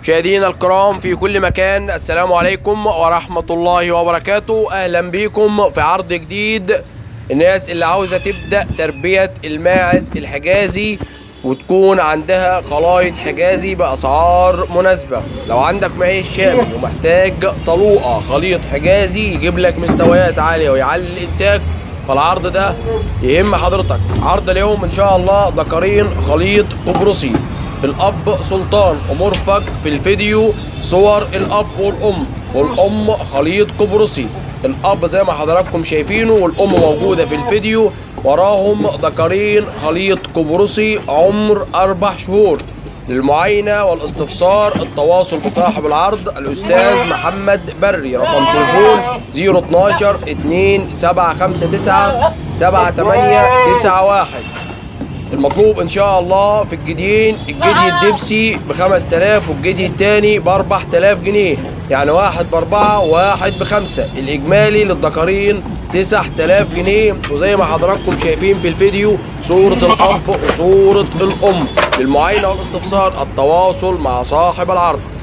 مشاهدينا الكرام في كل مكان السلام عليكم ورحمة الله وبركاته أهلا بكم في عرض جديد الناس اللي عاوزة تبدأ تربية الماعز الحجازي وتكون عندها خلايط حجازي بأسعار مناسبة لو عندك معيش شامي ومحتاج طلوقة خليط حجازي يجيب لك مستويات عالية ويعلي الإنتاج فالعرض ده يهم حضرتك عرض اليوم إن شاء الله ذكرين خليط قبرصي الأب سلطان ومرفق في الفيديو صور الأب والأم والأم خليط قبرصي الأب زي ما حضراتكم شايفينه والأم موجودة في الفيديو وراهم ذكرين خليط قبرصي عمر أربع شهور للمعاينة والاستفسار التواصل بصاحب العرض الأستاذ محمد بري رقم تليفون 012 2 759 7891 المطلوب ان شاء الله في الجديين الجدي الدبسي ب 5000 والجدي التاني ب 4000 جنيه يعني واحد باربعه وواحد بخمسه الاجمالي للذكرين 9000 جنيه وزي ما حضراتكم شايفين في الفيديو صورة الأب وصورة الأم للمعاينة والاستفسار التواصل مع صاحب العرض